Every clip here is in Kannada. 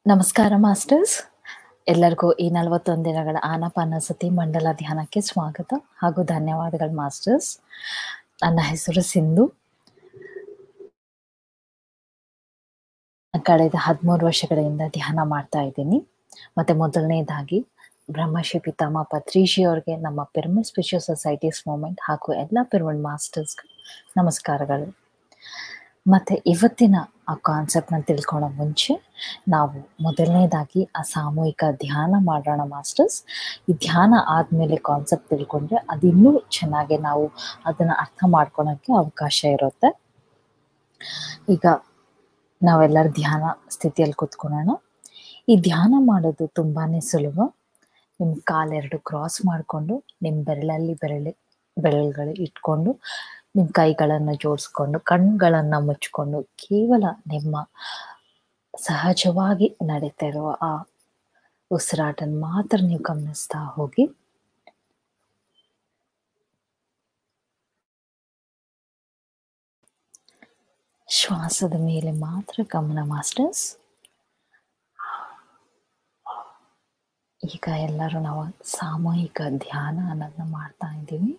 ನಮಸ್ಕಾರ ಮಾಸ್ಟರ್ಸ್ ಎಲ್ಲರಿಗೂ ಈ ನಲವತ್ತೊಂದು ದಿನಗಳ ಆನಪಾನಸತಿ ಮಂಡಲ ಧ್ಯಾನಕ್ಕೆ ಸ್ವಾಗತ ಹಾಗೂ ಧನ್ಯವಾದಗಳು ಮಾಸ್ಟರ್ಸ್ ನನ್ನ ಹೆಸರು ಸಿಂಧು ಕಳೆದ ಹದಿಮೂರು ವರ್ಷಗಳಿಂದ ಧ್ಯಾನ ಮಾಡ್ತಾ ಇದ್ದೀನಿ ಮತ್ತೆ ಮೊದಲನೇದಾಗಿ ಬ್ರಹ್ಮಶ್ರೀ ಪಿತಾಮ ಪತ್ರಿಜಿ ಅವ್ರಿಗೆ ನಮ್ಮ ಪಿರಮಿಡ್ ಸ್ಪಿರಿಚುವಲ್ ಸೊಸೈಟೀಸ್ ಮೂಮೆಂಟ್ ಹಾಗೂ ಎಲ್ಲ ಪಿರಮಿಡ್ ಮಾಸ್ಟರ್ಸ್ ನಮಸ್ಕಾರಗಳು ಮತ್ತೆ ಇವತ್ತಿನ ಆ ಕಾನ್ಸೆಪ್ಟ್ನ ತಿಳ್ಕೊಳ್ಳೋ ಮುಂಚೆ ನಾವು ಮೊದಲನೇದಾಗಿ ಆ ಸಾಮೂಹಿಕ ಧ್ಯಾನ ಮಾಡೋಣ ಮಾಸ್ಟರ್ಸ್ ಈ ಧ್ಯಾನ ಆದಮೇಲೆ ಕಾನ್ಸೆಪ್ಟ್ ತಿಳ್ಕೊಂಡ್ರೆ ಅದು ಇನ್ನೂ ಚೆನ್ನಾಗಿ ನಾವು ಅದನ್ನು ಅರ್ಥ ಮಾಡ್ಕೊಳಕ್ಕೆ ಅವಕಾಶ ಇರುತ್ತೆ ಈಗ ನಾವೆಲ್ಲರೂ ಧ್ಯಾನ ಸ್ಥಿತಿಯಲ್ಲಿ ಕೂತ್ಕೊಳ್ಳೋಣ ಈ ಧ್ಯಾನ ಮಾಡೋದು ತುಂಬಾನೇ ಸುಲಭ ನಿಮ್ಮ ಕಾಲೆರಡು ಕ್ರಾಸ್ ಮಾಡಿಕೊಂಡು ನಿಮ್ಮ ಬೆರಳಲ್ಲಿ ಬೆರಳಿ ಬೆರಳುಗಳು ಇಟ್ಕೊಂಡು ನಿಮ್ಮ ಕೈಗಳನ್ನು ಜೋಡಿಸ್ಕೊಂಡು ಕಣ್ಗಳನ್ನು ಮುಚ್ಕೊಂಡು ಕೇವಲ ನಿಮ್ಮ ಸಹಜವಾಗಿ ನಡೀತಾ ಇರುವ ಆ ಉಸಿರಾಟನ ಮಾತ್ರ ನೀವು ಗಮನಿಸ್ತಾ ಹೋಗಿ ಶ್ವಾಸದ ಮೇಲೆ ಮಾತ್ರ ಗಮನ ಮಾಸ್ಟರ್ಸ್ ಈಗ ಎಲ್ಲರೂ ನಾವು ಸಾಮೂಹಿಕ ಧ್ಯಾನ ಅನ್ನೋದನ್ನ ಮಾಡ್ತಾ ಇದ್ದೀವಿ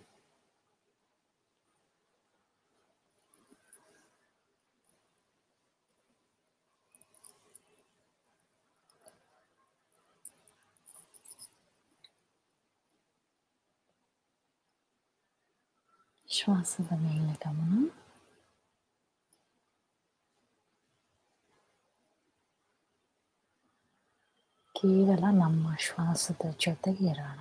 ಶ್ವಾಸದ ಮೇಲೆ ಗಮನ ಕೇವಲ ನಮ್ಮ ಶ್ವಾಸದ ಜೊತೆಗೆ ಇರೋಣ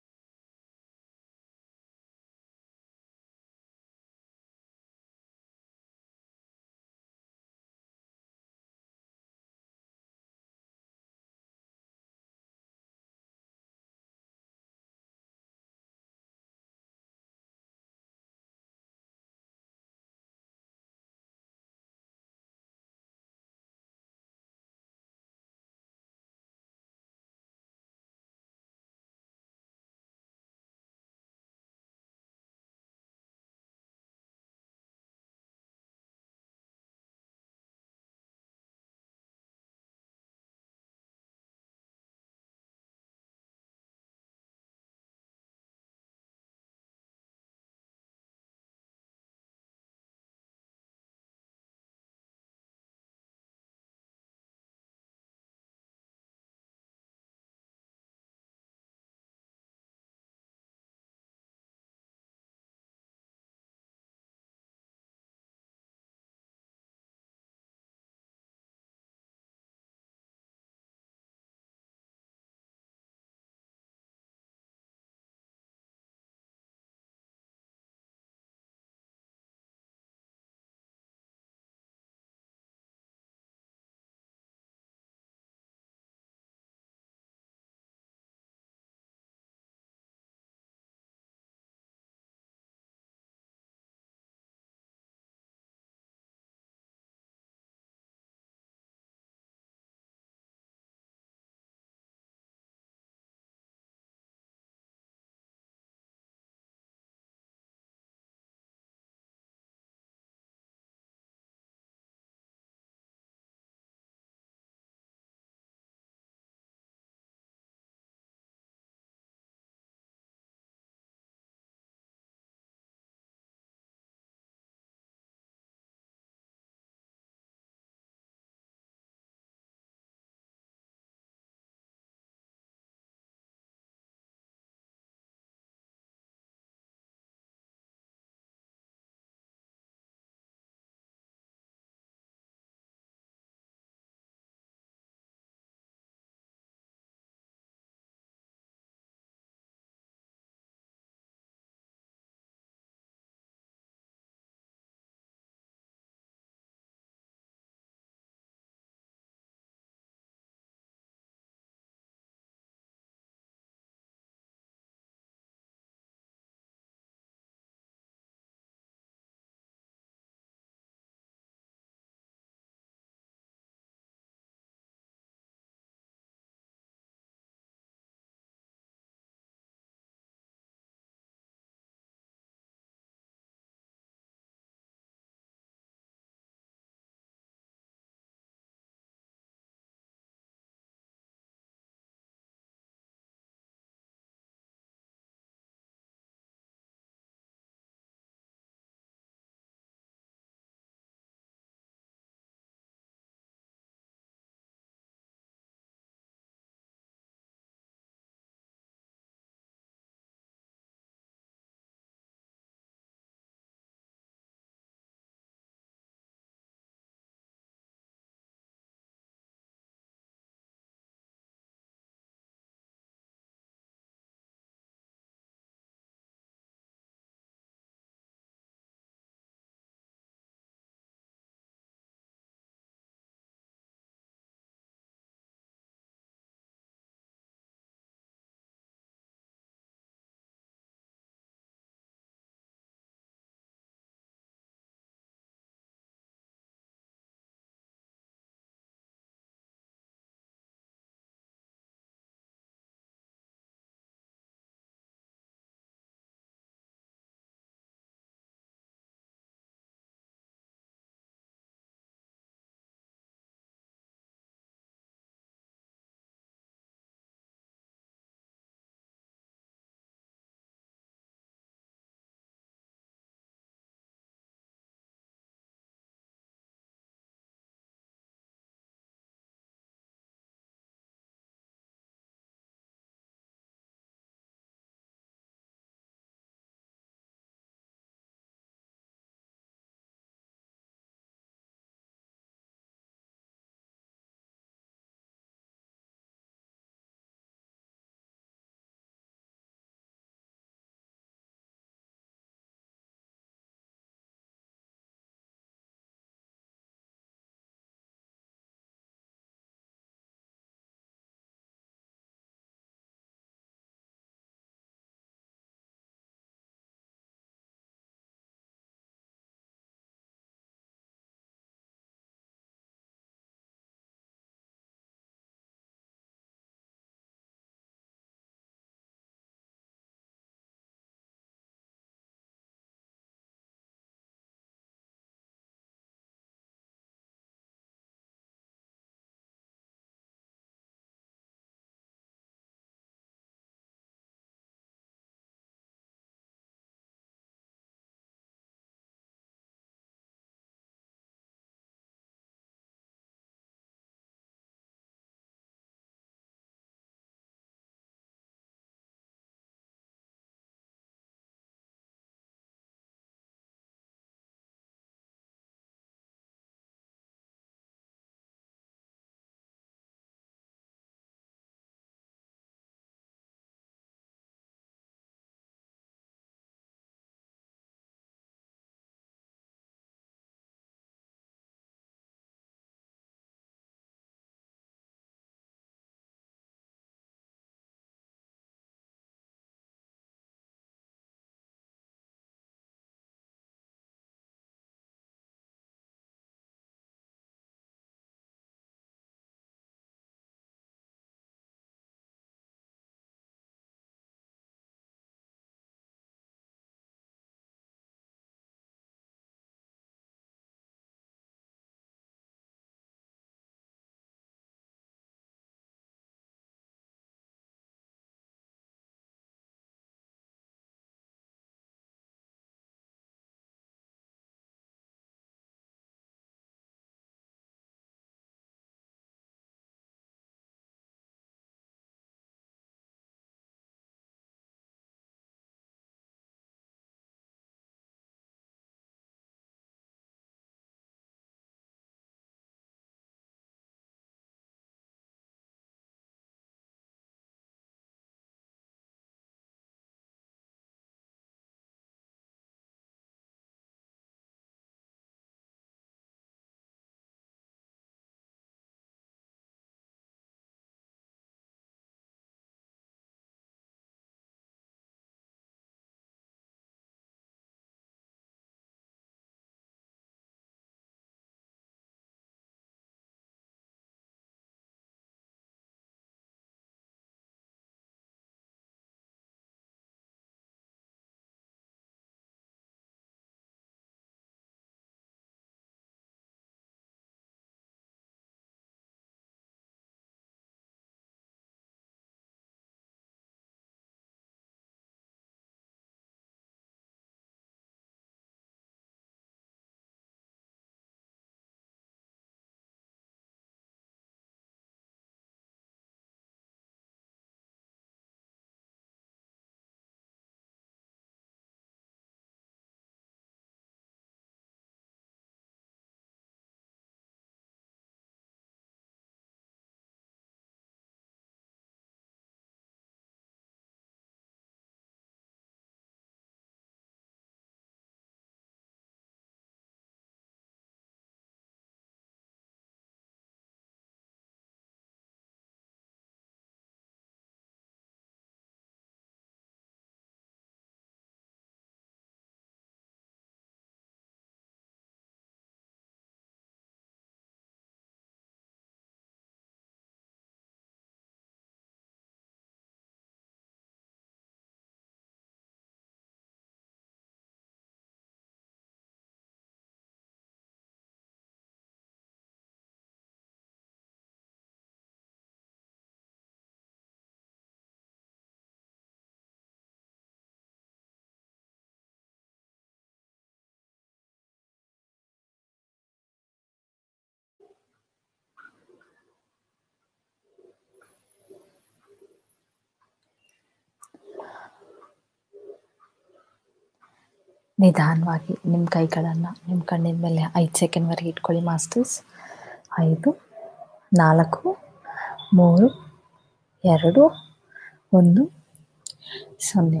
ನಿಧಾನವಾಗಿ ನಿಮ್ಮ ಕೈಗಳನ್ನು ನಿಮ್ಮ ಕಣ್ಣಿನ ಮೇಲೆ ಐದು ಸೆಕೆಂಡ್ವರೆಗೆ ಇಟ್ಕೊಳ್ಳಿ ಮಾಸ್ಟರ್ಸ್ ಐದು ನಾಲ್ಕು ಮೂರು ಎರಡು ಒಂದು ಸೊನ್ನೆ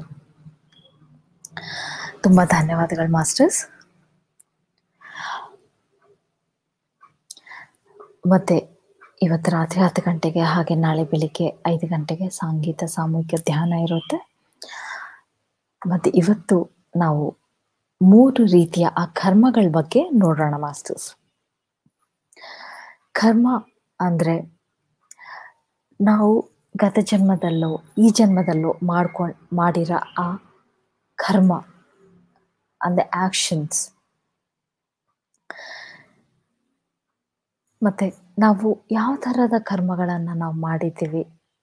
ತುಂಬ ಧನ್ಯವಾದಗಳು ಮಾಸ್ಟರ್ಸ್ ಮತ್ತು ಇವತ್ತು ರಾತ್ರಿ ಹತ್ತು ಗಂಟೆಗೆ ಹಾಗೆ ನಾಳೆ ಬೆಳಿಗ್ಗೆ ಐದು ಗಂಟೆಗೆ ಸಂಗೀತ ಸಾಮೂಹಿಕ ಧ್ಯಾನ ಇರುತ್ತೆ ಮತ್ತು ಇವತ್ತು ನಾವು ಮೂರು ರೀತಿಯ ಆ ಕರ್ಮಗಳ ಬಗ್ಗೆ ನೋಡೋಣ ಮಾಸ್ಟರ್ಸ್ ಕರ್ಮ ಅಂದರೆ ನಾವು ಗತ ಜನ್ಮದಲ್ಲೋ ಈ ಜನ್ಮದಲ್ಲೋ ಮಾಡ್ಕೊಂಡು ಮಾಡಿರೋ ಆ ಕರ್ಮ ಅಂದರೆ ಆಕ್ಷನ್ಸ್ ಮತ್ತೆ ನಾವು ಯಾವ ಥರದ ಕರ್ಮಗಳನ್ನು ನಾವು ಮಾಡಿದ್ದೀವಿ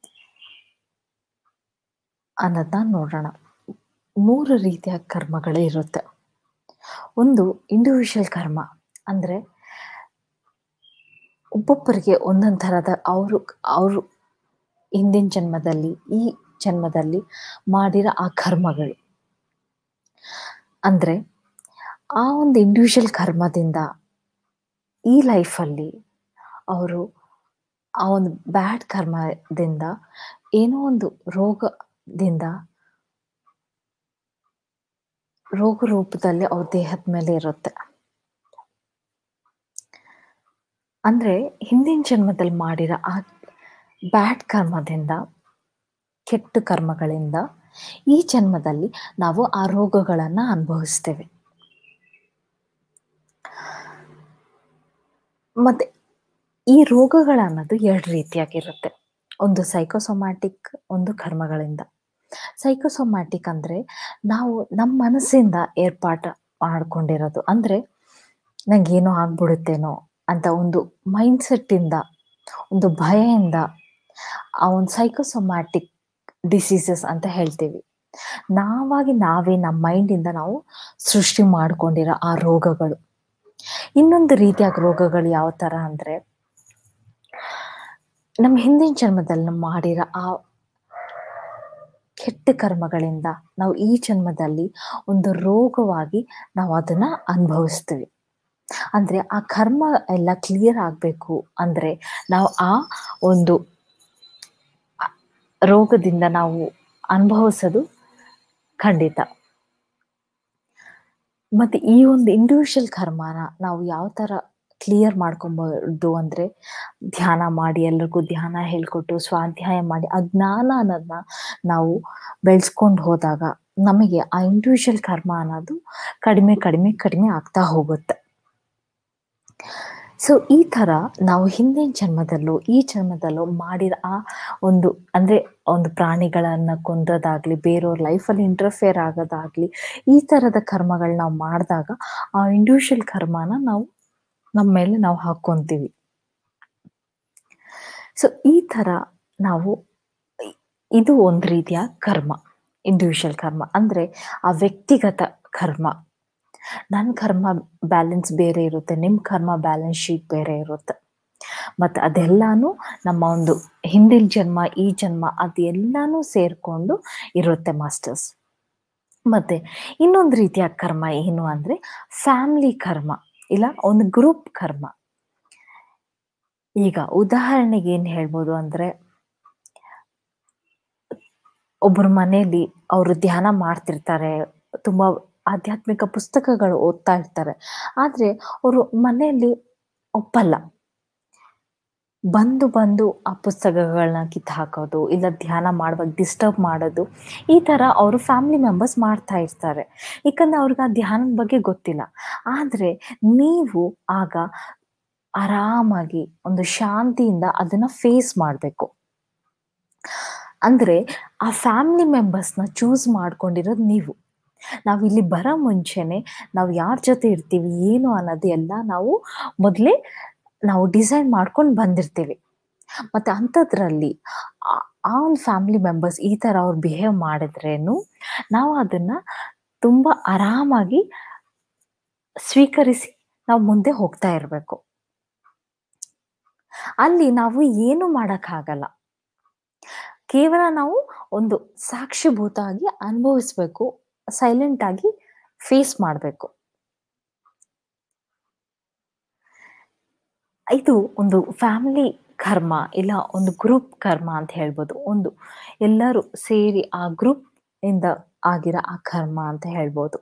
ಅನ್ನೋದನ್ನ ನೋಡೋಣ ಮೂರು ರೀತಿಯ ಕರ್ಮಗಳು ಇರುತ್ತೆ ಒಂದು ಇಂಡಿವಿಜುವಲ್ ಕರ್ಮ ಅಂದರೆ ಒಬ್ಬೊಬ್ಬರಿಗೆ ಒಂದೊಂದು ಥರದ ಅವರು ಅವರು ಹಿಂದಿನ ಜನ್ಮದಲ್ಲಿ ಈ ಜನ್ಮದಲ್ಲಿ ಮಾಡಿರೋ ಆ ಕರ್ಮಗಳು ಅಂದರೆ ಆ ಒಂದು ಇಂಡಿವಿಜುವಲ್ ಕರ್ಮದಿಂದ ಈ ಲೈಫಲ್ಲಿ ಅವರು ಆ ಒಂದು ಬ್ಯಾಡ್ ಕರ್ಮದಿಂದ ಏನೋ ಒಂದು ರೋಗದಿಂದ ರೋಗ ರೂಪದಲ್ಲಿ ಅವ್ರ ದೇಹದ ಮೇಲೆ ಇರುತ್ತೆ ಅಂದ್ರೆ ಹಿಂದಿನ ಜನ್ಮದಲ್ಲಿ ಮಾಡಿರೋ ಆ ಬ್ಯಾಡ್ ಕರ್ಮದಿಂದ ಕೆಟ್ಟ ಕರ್ಮಗಳಿಂದ ಈ ಜನ್ಮದಲ್ಲಿ ನಾವು ಆ ರೋಗಗಳನ್ನ ಅನುಭವಿಸ್ತೇವೆ ಮತ್ತೆ ಈ ರೋಗಗಳನ್ನೋದು ಎರಡು ರೀತಿಯಾಗಿರುತ್ತೆ ಒಂದು ಸೈಕೋಸೊಮ್ಯಾಟಿಕ್ ಒಂದು ಕರ್ಮಗಳಿಂದ ಸೈಕೋಸೊಮ್ಯಾಟಿಕ್ ಅಂದ್ರೆ ನಾವು ನಮ್ಮ ಮನಸ್ಸಿಂದ ಏರ್ಪಾಟ್ ಮಾಡ್ಕೊಂಡಿರೋದು ಅಂದ್ರೆ ನಂಗೇನೋ ಆಗ್ಬಿಡುತ್ತೇನೋ ಅಂತ ಒಂದು ಮೈಂಡ್ ಇಂದ ಒಂದು ಭಯದಿಂದ ಆ ಒಂದು ಸೈಕೋಸೊಮ್ಯಾಟಿಕ್ ಡಿಸೀಸಸ್ ಅಂತ ಹೇಳ್ತೀವಿ ನಾವಾಗಿ ನಾವೇ ನಮ್ಮ ಮೈಂಡಿಂದ ನಾವು ಸೃಷ್ಟಿ ಮಾಡ್ಕೊಂಡಿರೋ ಆ ರೋಗಗಳು ಇನ್ನೊಂದು ರೀತಿಯಾದ ರೋಗಗಳು ಯಾವ ತರ ಅಂದ್ರೆ ನಮ್ಮ ಹಿಂದಿನ ಜನ್ಮದಲ್ಲಿ ನಾವು ಮಾಡಿರೋ ಆ ಕೆಟ್ಟ ಕರ್ಮಗಳಿಂದ ನಾವು ಈ ಜನ್ಮದಲ್ಲಿ ಒಂದು ರೋಗವಾಗಿ ನಾವು ಅದನ್ನ ಅನುಭವಿಸ್ತೀವಿ ಅಂದ್ರೆ ಆ ಕರ್ಮ ಎಲ್ಲ ಕ್ಲಿಯರ್ ಆಗ್ಬೇಕು ಅಂದ್ರೆ ನಾವು ಆ ಒಂದು ರೋಗದಿಂದ ನಾವು ಅನುಭವಿಸೋದು ಖಂಡಿತ ಮತ್ತೆ ಈ ಒಂದು ಇಂಡಿವಿಜುವಲ್ ಕರ್ಮನ ನಾವು ಯಾವ ತರ ಕ್ಲಿಯರ್ ಮಾಡ್ಕೊಬೋದು ಅಂದ್ರೆ ಧ್ಯಾನ ಮಾಡಿ ಎಲ್ರಿಗೂ ಧ್ಯಾನ ಹೇಳ್ಕೊಟ್ಟು ಸ್ವಾಧ್ಯಾಯ ಮಾಡಿ ಆ ಜ್ಞಾನ ಅನ್ನೋದನ್ನ ನಾವು ಬೆಳೆಸ್ಕೊಂಡು ಹೋದಾಗ ನಮಗೆ ಆ ಇಂಡಿವಿಜುವಲ್ ಕರ್ಮ ಅನ್ನೋದು ಕಡಿಮೆ ಕಡಿಮೆ ಕಡಿಮೆ ಆಗ್ತಾ ಹೋಗುತ್ತೆ ಸೊ ಈ ತರ ನಾವು ಹಿಂದಿನ ಜನ್ಮದಲ್ಲೂ ಈ ಜನ್ಮದಲ್ಲೂ ಮಾಡಿರೋ ಆ ಒಂದು ಅಂದ್ರೆ ಒಂದು ಪ್ರಾಣಿಗಳನ್ನ ಕೊಂದದಾಗ್ಲಿ ಬೇರೆಯವ್ರ ಲೈಫಲ್ಲಿ ಇಂಟರ್ಫಿಯರ್ ಆಗೋದಾಗ್ಲಿ ಈ ತರದ ಕರ್ಮಗಳು ನಾವು ಮಾಡಿದಾಗ ಆ ಇಂಡಿವಿಜುವಲ್ ಕರ್ಮನ ನಾವು ನಮ್ಮ ಮೇಲೆ ನಾವು ಹಾಕೊಂತೀವಿ ಸೊ ಈ ತರ ನಾವು ಇದು ಒಂದು ರೀತಿಯ ಕರ್ಮ ಇಂಡಿವಿಜುವಲ್ ಕರ್ಮ ಅಂದ್ರೆ ಆ ವ್ಯಕ್ತಿಗತ ಕರ್ಮ ನನ್ನ ಕರ್ಮ ಬ್ಯಾಲೆನ್ಸ್ ಬೇರೆ ಇರುತ್ತೆ ನಿಮ್ಮ ಕರ್ಮ ಬ್ಯಾಲೆನ್ಸ್ ಶೀಟ್ ಬೇರೆ ಇರುತ್ತೆ ಮತ್ತೆ ಅದೆಲ್ಲಾನು ನಮ್ಮ ಒಂದು ಹಿಂದಿನ ಜನ್ಮ ಈ ಜನ್ಮ ಅದೆಲ್ಲಾನು ಸೇರ್ಕೊಂಡು ಇರುತ್ತೆ ಮಾಸ್ಟರ್ಸ್ ಮತ್ತೆ ಇನ್ನೊಂದು ರೀತಿಯ ಕರ್ಮ ಏನು ಅಂದ್ರೆ ಫ್ಯಾಮಿಲಿ ಕರ್ಮ ಇಲ್ಲ ಒಂದು ಗ್ರೂಪ್ ಕರ್ಮ ಈಗ ಉದಾಹರಣೆಗೆ ಏನ್ ಹೇಳ್ಬೋದು ಅಂದ್ರೆ ಒಬ್ಬರ ಮನೆಯಲ್ಲಿ ಅವರು ಧ್ಯಾನ ಮಾಡ್ತಿರ್ತಾರೆ ತುಂಬಾ ಆಧ್ಯಾತ್ಮಿಕ ಪುಸ್ತಕಗಳು ಓದ್ತಾ ಇರ್ತಾರೆ ಆದ್ರೆ ಅವರು ಮನೆಯಲ್ಲಿ ಒಪ್ಪಲ್ಲ ಬಂದು ಬಂದು ಆ ಪುಸ್ತಕಗಳನ್ನ ಕಿತ್ತು ಹಾಕೋದು ಇಲ್ಲ ಧ್ಯಾನ ಮಾಡುವಾಗ ಡಿಸ್ಟರ್ಬ್ ಮಾಡೋದು ಈ ತರ ಅವರು ಫ್ಯಾಮಿಲಿ ಮೆಂಬರ್ಸ್ ಮಾಡ್ತಾ ಇರ್ತಾರೆ ಯಾಕಂದ್ರೆ ಅವ್ರಿಗೆ ಆ ಧ್ಯಾನದ ಬಗ್ಗೆ ಗೊತ್ತಿಲ್ಲ ಆದ್ರೆ ನೀವು ಆಗ ಆರಾಮಾಗಿ ಒಂದು ಶಾಂತಿಯಿಂದ ಅದನ್ನ ಫೇಸ್ ಮಾಡಬೇಕು ಅಂದ್ರೆ ಆ ಫ್ಯಾಮಿಲಿ ಮೆಂಬರ್ಸ್ನ ಚೂಸ್ ಮಾಡ್ಕೊಂಡಿರೋದು ನೀವು ನಾವು ಇಲ್ಲಿ ಬರೋ ಮುಂಚೆನೆ ನಾವು ಯಾರ ಜೊತೆ ಇರ್ತೀವಿ ಏನು ಅನ್ನೋದು ಎಲ್ಲ ನಾವು ಮೊದಲೇ ನಾವು ಡಿಸೈನ್ ಮಾಡ್ಕೊಂಡು ಬಂದಿರ್ತೀವಿ ಮತ್ತೆ ಅಂಥದ್ರಲ್ಲಿ ಆ ಒಂದು ಫ್ಯಾಮಿಲಿ ಮೆಂಬರ್ಸ್ ಈ ತರ ಅವ್ರು ಬಿಹೇವ್ ಮಾಡಿದ್ರೇನು ನಾವು ಅದನ್ನ ತುಂಬಾ ಆರಾಮಾಗಿ ಸ್ವೀಕರಿಸಿ ನಾವು ಮುಂದೆ ಹೋಗ್ತಾ ಇರಬೇಕು ಅಲ್ಲಿ ನಾವು ಏನು ಮಾಡಕ್ಕಾಗಲ್ಲ ಕೇವಲ ನಾವು ಒಂದು ಸಾಕ್ಷಿಭೂತ ಆಗಿ ಅನುಭವಿಸ್ಬೇಕು ಸೈಲೆಂಟ್ ಆಗಿ ಫೇಸ್ ಮಾಡಬೇಕು ಇದು ಒಂದು ಫ್ಯಾಮಿಲಿ ಕರ್ಮ ಇಲ್ಲ ಒಂದು ಗ್ರೂಪ್ ಕರ್ಮ ಅಂತ ಹೇಳ್ಬೋದು ಒಂದು ಎಲ್ಲರೂ ಸೇರಿ ಆ ಗ್ರೂಪ್ ಇಂದ ಆಗಿರೋ ಆ ಕರ್ಮ ಅಂತ ಹೇಳ್ಬೋದು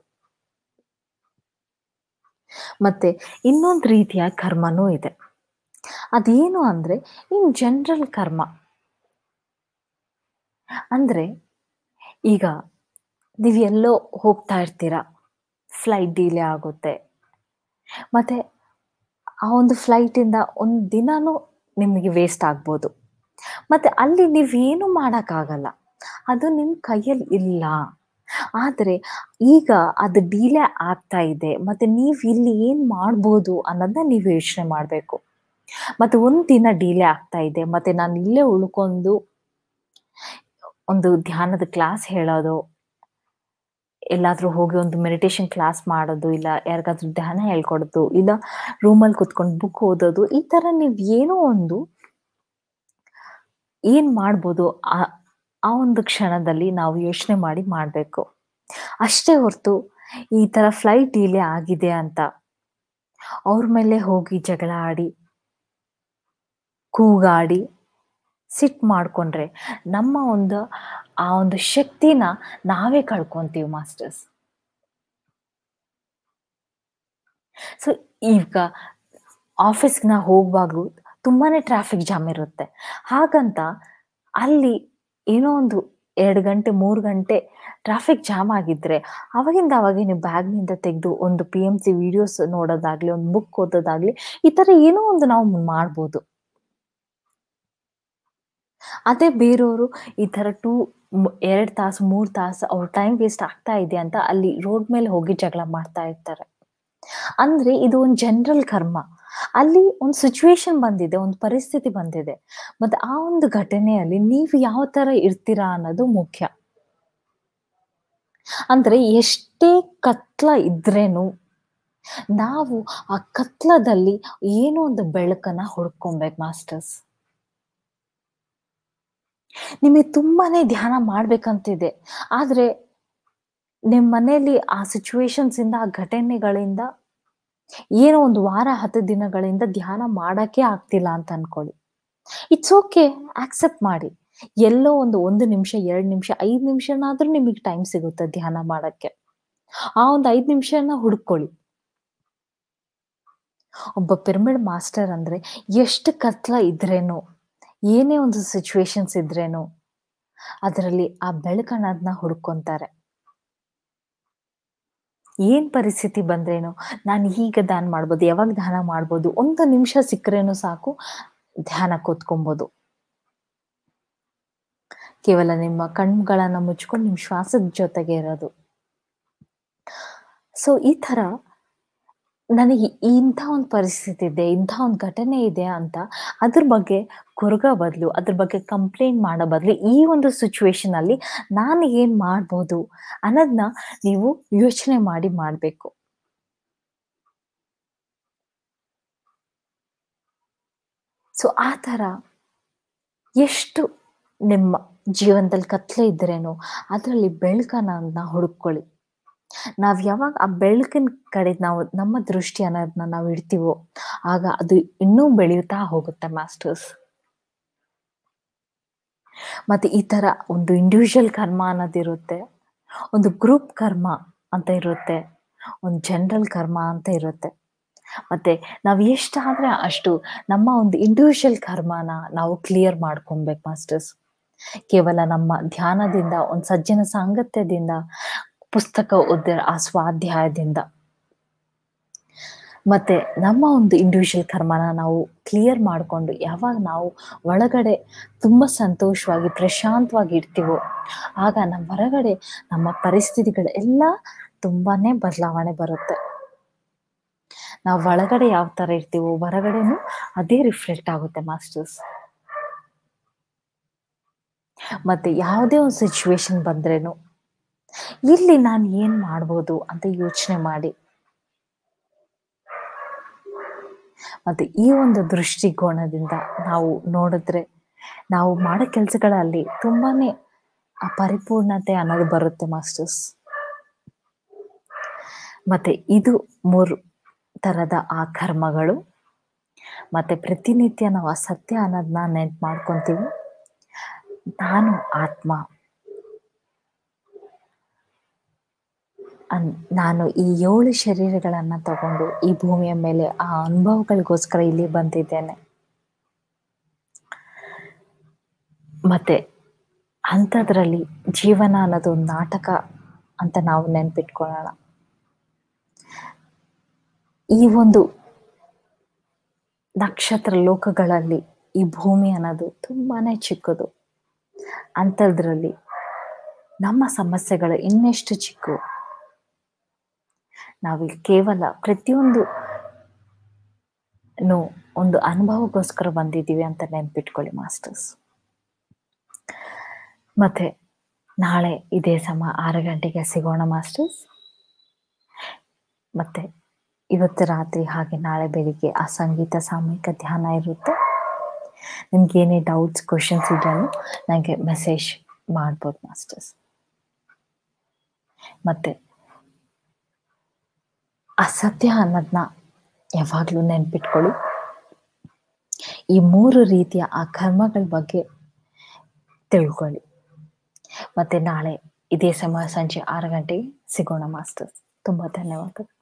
ಮತ್ತೆ ಇನ್ನೊಂದು ರೀತಿಯ ಕರ್ಮನೂ ಇದೆ ಅದೇನು ಅಂದ್ರೆ ಇನ್ ಜನರಲ್ ಕರ್ಮ ಅಂದ್ರೆ ಈಗ ನೀವು ಎಲ್ಲೋ ಹೋಗ್ತಾ ಇರ್ತೀರಾ ಫ್ಲೈಟ್ ಡಿಲೇ ಆಗುತ್ತೆ ಮತ್ತೆ ಆ ಒಂದು ಫ್ಲೈಟಿಂದ ಒಂದು ದಿನಾನೂ ನಿಮಗೆ ವೇಸ್ಟ್ ಆಗ್ಬೋದು ಮತ್ತೆ ಅಲ್ಲಿ ನೀವೇನು ಮಾಡೋಕ್ಕಾಗಲ್ಲ ಅದು ನಿಮ್ಮ ಕೈಯಲ್ಲಿ ಇಲ್ಲ ಆದರೆ ಈಗ ಅದು ಡಿಲೇ ಆಗ್ತಾ ಇದೆ ಮತ್ತೆ ನೀವು ಇಲ್ಲಿ ಏನು ಮಾಡ್ಬೋದು ಅನ್ನೋದನ್ನ ನೀವು ಯೋಚನೆ ಮಾಡಬೇಕು ಮತ್ತೆ ಒಂದು ದಿನ ಡಿಲೇ ಆಗ್ತಾ ಇದೆ ಮತ್ತೆ ನಾನು ಇಲ್ಲೇ ಉಳ್ಕೊಂಡು ಒಂದು ಧ್ಯಾನದ ಕ್ಲಾಸ್ ಹೇಳೋದು ಎಲ್ಲಾದ್ರೂ ಹೋಗಿ ಒಂದು ಮೆಡಿಟೇಷನ್ ಕ್ಲಾಸ್ ಮಾಡೋದು ಇಲ್ಲ ಯಾರಿಗಾದ್ರೂ ಧ್ಯಾನ ಹೇಳ್ಕೊಡೋದು ಇಲ್ಲ ರೂಮಲ್ಲಿ ಕುತ್ಕೊಂಡು ಬುಕ್ ಓದೋದು ಈ ತರ ನೀವು ಏನೋ ಒಂದು ಏನ್ ಮಾಡ್ಬೋದು ಆ ಆ ಒಂದು ಕ್ಷಣದಲ್ಲಿ ನಾವು ಯೋಚನೆ ಮಾಡಿ ಮಾಡಬೇಕು ಅಷ್ಟೇ ಹೊರತು ಈ ತರ ಫ್ಲೈಟ್ ಡಿಲೇ ಆಗಿದೆ ಅಂತ ಅವ್ರ ಮೇಲೆ ಹೋಗಿ ಜಗಳ ಆಡಿ ಕೂಗಾಡಿ ಸಿಟ್ ಮಾಡ್ಕೊಂಡ್ರೆ ನಮ್ಮ ಒಂದು ಆ ಒಂದು ಶಕ್ತಿನ ನಾವೇ ಕಳ್ಕೊಂತೀವಿ ಮಾಸ್ಟರ್ಸ್ ಸೊ ಈಗ ಆಫೀಸ್ಗೆ ನಾ ಹೋಗುವಾಗಲೂ ತುಂಬಾನೇ ಟ್ರಾಫಿಕ್ ಜಾಮ್ ಇರುತ್ತೆ ಹಾಗಂತ ಅಲ್ಲಿ ಏನೋ ಒಂದು ಎರಡು ಗಂಟೆ ಮೂರು ಗಂಟೆ ಟ್ರಾಫಿಕ್ ಜಾಮ್ ಆಗಿದ್ರೆ ಅವಾಗಿಂದ ಅವಾಗೆ ನೀವು ಬ್ಯಾಗ್ನಿಂದ ತೆಗೆದು ಒಂದು ಪಿ ಎಮ್ ಸಿ ವಿಡಿಯೋಸ್ ನೋಡೋದಾಗ್ಲಿ ಒಂದು ಬುಕ್ ಓದೋದಾಗ್ಲಿ ಈ ತರ ಏನೋ ಒಂದು ನಾವು ಮಾಡ್ಬೋದು ಅದೇ ಬೇರೆಯವರು ಈ ತರ ಟೂ ಎರಡು ತಾಸು ಮೂರು ತಾಸು ಅವ್ರ ಟೈಮ್ ವೇಸ್ಟ್ ಆಗ್ತಾ ಇದೆ ಅಂತ ಅಲ್ಲಿ ರೋಡ್ ಮೇಲೆ ಹೋಗಿ ಜಗಳ ಮಾಡ್ತಾ ಇರ್ತಾರೆ ಅಂದ್ರೆ ಇದು ಒಂದು ಜನರಲ್ ಕರ್ಮ ಅಲ್ಲಿ ಒಂದು ಸಿಚುವೇಶನ್ ಬಂದಿದೆ ಒಂದು ಪರಿಸ್ಥಿತಿ ಬಂದಿದೆ ಮತ್ತೆ ಆ ಒಂದು ಘಟನೆಯಲ್ಲಿ ನೀವು ಯಾವ ತರ ಇರ್ತೀರಾ ಅನ್ನೋದು ಮುಖ್ಯ ಅಂದ್ರೆ ಎಷ್ಟೇ ಕತ್ಲ ಇದ್ರೇನು ನಾವು ಆ ಕತ್ಲದಲ್ಲಿ ಏನೋ ಒಂದು ಬೆಳಕನ್ನ ಹುಡ್ಕೊಬೇಕು ಮಾಸ್ಟರ್ಸ್ ನಿಮಗೆ ತುಂಬಾನೇ ಧ್ಯಾನ ಮಾಡ್ಬೇಕಂತಿದೆ ಆದ್ರೆ ನಿಮ್ಮ ಮನೆಯಲ್ಲಿ ಆ ಸಿಚುವೇಶನ್ಸ್ ಇಂದ ಆ ಘಟನೆಗಳಿಂದ ಏನೋ ಒಂದು ವಾರ ಹತ್ತು ದಿನಗಳಿಂದ ಧ್ಯಾನ ಮಾಡಕ್ಕೆ ಆಗ್ತಿಲ್ಲ ಅಂತ ಅನ್ಕೊಳ್ಳಿ ಇಟ್ಸ್ ಓಕೆ ಆಕ್ಸೆಪ್ಟ್ ಮಾಡಿ ಎಲ್ಲೋ ಒಂದು ಒಂದು ನಿಮಿಷ ಎರಡು ನಿಮಿಷ ಐದು ನಿಮಿಷನಾದ್ರೂ ನಿಮಗೆ ಟೈಮ್ ಸಿಗುತ್ತೆ ಧ್ಯಾನ ಮಾಡಕ್ಕೆ ಆ ಒಂದು ಐದು ನಿಮಿಷನ ಹುಡ್ಕೊಳ್ಳಿ ಒಬ್ಬ ಪಿರಮಿಡ್ ಮಾಸ್ಟರ್ ಅಂದ್ರೆ ಎಷ್ಟು ಕತ್ಲ ಇದ್ರೇನು ಏನೇ ಒಂದು ಸಿಚುವೇಶನ್ಸ್ ಇದ್ರೇನು ಅದರಲ್ಲಿ ಆ ಬೆಳಕನ್ನದನ್ನ ಹುಡ್ಕೊಂತಾರೆ ಏನ್ ಪರಿಸ್ಥಿತಿ ಬಂದ್ರೇನು ನಾನು ಈಗ ಧ್ಯಾನ ಮಾಡ್ಬೋದು ಯಾವಾಗ ಧ್ಯಾನ ಮಾಡ್ಬೋದು ಒಂದು ನಿಮಿಷ ಸಿಕ್ಕರೇನು ಸಾಕು ಧ್ಯಾನ ಕೂತ್ಕೊಬೋದು ಕೇವಲ ನಿಮ್ಮ ಕಣ್ಗಳನ್ನ ಮುಚ್ಕೊಂಡು ನಿಮ್ಮ ಶ್ವಾಸದ ಜೊತೆಗೆ ಇರೋದು ಸೊ ಈ ತರ ನನಗೆ ಇಂಥ ಒಂದು ಪರಿಸ್ಥಿತಿ ಇದೆ ಇಂಥ ಒಂದು ಘಟನೆ ಇದೆ ಅಂತ ಅದ್ರ ಬಗ್ಗೆ ಕೊರಗ ಬದಲು ಅದ್ರ ಬಗ್ಗೆ ಕಂಪ್ಲೇಂಟ್ ಮಾಡೋ ಬದಲು ಈ ಒಂದು ಸಿಚುವೇಶನ್ ಅಲ್ಲಿ ನಾನು ಏನ್ ಮಾಡ್ಬೋದು ಅನ್ನೋದನ್ನ ನೀವು ಯೋಚನೆ ಮಾಡಿ ಮಾಡಬೇಕು ಸೊ ಆ ಥರ ಎಷ್ಟು ನಿಮ್ಮ ಜೀವನದಲ್ಲಿ ಕತ್ಲೆ ಇದ್ರೇನು ಅದರಲ್ಲಿ ಬೆಳಕನ್ನ ಹುಡುಕೊಳ್ಳಿ ನಾವ್ ಯಾವಾಗ ಆ ಬೆಳಕಿನ ಕಡೆ ನಾವು ನಮ್ಮ ದೃಷ್ಟಿ ಅನ್ನೋದನ್ನ ನಾವು ಇಡ್ತೀವೋ ಆಗ ಅದು ಇನ್ನೂ ಬೆಳೆಯುತ್ತಾ ಹೋಗುತ್ತೆ ಮಾಸ್ಟರ್ಸ್ ಮತ್ತೆ ಈ ತರ ಒಂದು ಇಂಡಿವಿಜುವಲ್ ಕರ್ಮ ಅನ್ನೋದಿರುತ್ತೆ ಒಂದು ಗ್ರೂಪ್ ಕರ್ಮ ಅಂತ ಇರುತ್ತೆ ಒಂದು ಜನರಲ್ ಕರ್ಮ ಅಂತ ಇರುತ್ತೆ ಮತ್ತೆ ನಾವು ಎಷ್ಟಾದ್ರೆ ಅಷ್ಟು ನಮ್ಮ ಒಂದು ಇಂಡಿವಿಜುವಲ್ ಕರ್ಮನ ನಾವು ಕ್ಲಿಯರ್ ಮಾಡ್ಕೊಬೇಕು ಮಾಸ್ಟರ್ಸ್ ಕೇವಲ ನಮ್ಮ ಧ್ಯಾನದಿಂದ ಒಂದು ಸಜ್ಜನ ಸಾಂಗತ್ಯದಿಂದ ಪುಸ್ತಕ ಓದ ಆ ಸ್ವಾಧ್ಯಾಯದಿಂದ ಮತ್ತೆ ನಮ್ಮ ಒಂದು ಇಂಡಿವಿಜುವಲ್ ಕರ್ಮನ ನಾವು ಕ್ಲಿಯರ್ ಮಾಡಿಕೊಂಡು ಯಾವಾಗ ನಾವು ಒಳಗಡೆ ತುಂಬ ಸಂತೋಷವಾಗಿ ಪ್ರಶಾಂತವಾಗಿ ಇರ್ತೀವೋ ಆಗ ನಮ್ಮ ಹೊರಗಡೆ ನಮ್ಮ ಪರಿಸ್ಥಿತಿಗಳು ಎಲ್ಲ ತುಂಬಾನೇ ಬದಲಾವಣೆ ಬರುತ್ತೆ ನಾವು ಒಳಗಡೆ ಯಾವ ತರ ಇರ್ತೀವೋ ಹೊರಗಡೆನೂ ಅದೇ ರಿಫ್ಲೆಕ್ಟ್ ಆಗುತ್ತೆ ಮಾಸ್ಟರ್ಸ್ ಮತ್ತೆ ಯಾವುದೇ ಒಂದು ಸಿಚುವೇಶನ್ ಬಂದ್ರೇನು ಇಲ್ಲಿ ನಾನು ಏನ್ ಮಾಡ್ಬೋದು ಅಂತ ಯೋಚನೆ ಮಾಡಿ ಮತ್ತೆ ಈ ಒಂದು ದೃಷ್ಟಿಕೋನದಿಂದ ನಾವು ನೋಡಿದ್ರೆ ನಾವು ಮಾಡೋ ಕೆಲಸಗಳಲ್ಲಿ ತುಂಬಾನೇ ಆ ಪರಿಪೂರ್ಣತೆ ಅನ್ನೋದು ಬರುತ್ತೆ ಮಾಸ್ಟರ್ಸ್ ಮತ್ತೆ ಇದು ಮೂರು ತರದ ಆ ಕರ್ಮಗಳು ಮತ್ತೆ ಪ್ರತಿನಿತ್ಯ ನಾವು ಆ ಸತ್ಯ ಅನ್ನೋದನ್ನ ನೆನ್ಪು ಮಾಡ್ಕೊಂತೀವಿ ನಾನು ಆತ್ಮ ಅನ್ ನಾನು ಈ ಏಳು ಶರೀರಗಳನ್ನ ತಗೊಂಡು ಈ ಭೂಮಿಯ ಮೇಲೆ ಆ ಅನುಭವಗಳಿಗೋಸ್ಕರ ಇಲ್ಲಿ ಬಂದಿದ್ದೇನೆ ಮತ್ತೆ ಅಂಥದ್ರಲ್ಲಿ ಜೀವನ ಅನ್ನೋದು ಒಂದು ನಾಟಕ ಅಂತ ನಾವು ನೆನ್ಪಿಟ್ಕೊಳ್ಳೋಣ ಈ ಒಂದು ನಕ್ಷತ್ರ ಲೋಕಗಳಲ್ಲಿ ಈ ಭೂಮಿ ಅನ್ನೋದು ತುಂಬಾನೇ ಚಿಕ್ಕದು ಅಂಥದ್ರಲ್ಲಿ ನಮ್ಮ ಸಮಸ್ಯೆಗಳು ಇನ್ನೆಷ್ಟು ಚಿಕ್ಕ ನಾವಿಲ್ಲಿ ಕೇವಲ ಪ್ರತಿಯೊಂದು ಒಂದು ಅನುಭವಕ್ಕೋಸ್ಕರ ಬಂದಿದ್ದೀವಿ ಅಂತ ನೆನ್ಪಿಟ್ಕೊಳ್ಳಿ ಮಾಸ್ಟರ್ಸ್ ಮತ್ತೆ ನಾಳೆ ಇದೇ ಸಮ ಆರು ಗಂಟೆಗೆ ಸಿಗೋಣ ಮಾಸ್ಟರ್ಸ್ ಮತ್ತೆ ಇವತ್ತು ರಾತ್ರಿ ಹಾಗೆ ನಾಳೆ ಬೆಳಿಗ್ಗೆ ಆ ಸಂಗೀತ ಸಾಮೂಹಿಕ ಧ್ಯಾನ ಇರುತ್ತೆ ನಿಮ್ಗೆ ಏನೇ ಡೌಟ್ಸ್ ಕ್ವಶನ್ಸ್ ಇದ್ರೂ ನನಗೆ ಮೆಸೇಜ್ ಮಾಡ್ಬೋದು ಮಾಸ್ಟರ್ಸ್ ಮತ್ತೆ ಅಸತ್ಯ ಅನ್ನೋದನ್ನ ಯಾವಾಗಲೂ ನೆನ್ಪಿಟ್ಕೊಳ್ಳಿ ಈ ಮೂರು ರೀತಿಯ ಆ ಕರ್ಮಗಳ ಬಗ್ಗೆ ತಿಳ್ಕೊಳ್ಳಿ ಮತ್ತೆ ನಾಳೆ ಇದೇ ಸಮಯ ಸಂಜೆ ಆರು ಗಂಟೆಗೆ ಸಿಗೋಣ ಮಾಸ್ಟರ್ಸ್ ತುಂಬ ಧನ್ಯವಾದ